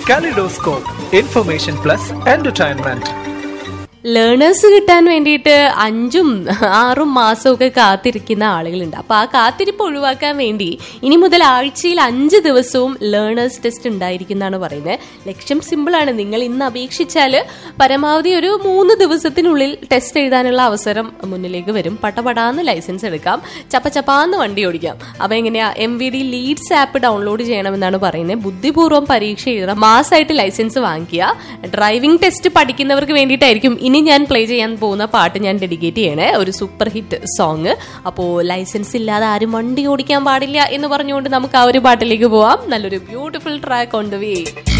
Kaleidoscope, information plus entertainment. Learners കിട്ടാൻ വേണ്ടിയിട്ട് അഞ്ചും ആറും മാസമൊക്കെ കാത്തിരിക്കുന്ന ആളുകളുണ്ട് അപ്പൊ ആ കാത്തിരിപ്പ് ഒഴിവാക്കാൻ വേണ്ടി ഇനി മുതൽ ആഴ്ചയിൽ അഞ്ച് ദിവസവും ലേണേഴ്സ് ടെസ്റ്റ് ഉണ്ടായിരിക്കുന്നതാണ് പറയുന്നത് ലക്ഷ്യം സിമ്പിളാണ് നിങ്ങൾ ഇന്ന് അപേക്ഷിച്ചാൽ പരമാവധി ഒരു മൂന്ന് ദിവസത്തിനുള്ളിൽ ടെസ്റ്റ് എഴുതാനുള്ള അവസരം മുന്നിലേക്ക് വരും പട്ടപടാന്ന് ലൈസൻസ് എടുക്കാം ചപ്പച്ചപ്പാന്ന് വണ്ടി ഓടിക്കാം അപ്പൊ എങ്ങനെയാ M V D leads app download ചെയ്യണമെന്നാണ് പറയുന്നത് ബുദ്ധിപൂർവ്വം പരീക്ഷ എഴുതണം മാസമായിട്ട് ലൈസൻസ് വാങ്ങിക്കുക ഡ്രൈവിംഗ് ടെസ്റ്റ് പഠിക്കുന്നവർക്ക് വേണ്ടിയിട്ടായിരിക്കും ഇനി ഞാൻ പ്ലേ ചെയ്യാൻ പോകുന്ന പാട്ട് ഞാൻ ഡെഡിക്കേറ്റ് ചെയ്യണേ ഒരു സൂപ്പർ ഹിറ്റ് സോങ് അപ്പോൾ ലൈസൻസ് ഇല്ലാതെ ആരും വണ്ടി ഓടിക്കാൻ പാടില്ല എന്ന് പറഞ്ഞുകൊണ്ട് നമുക്ക് ആ ഒരു പാട്ടിലേക്ക് പോവാം നല്ലൊരു ബ്യൂട്ടിഫുൾ ട്രാക്ക് ഉണ്ട് വേ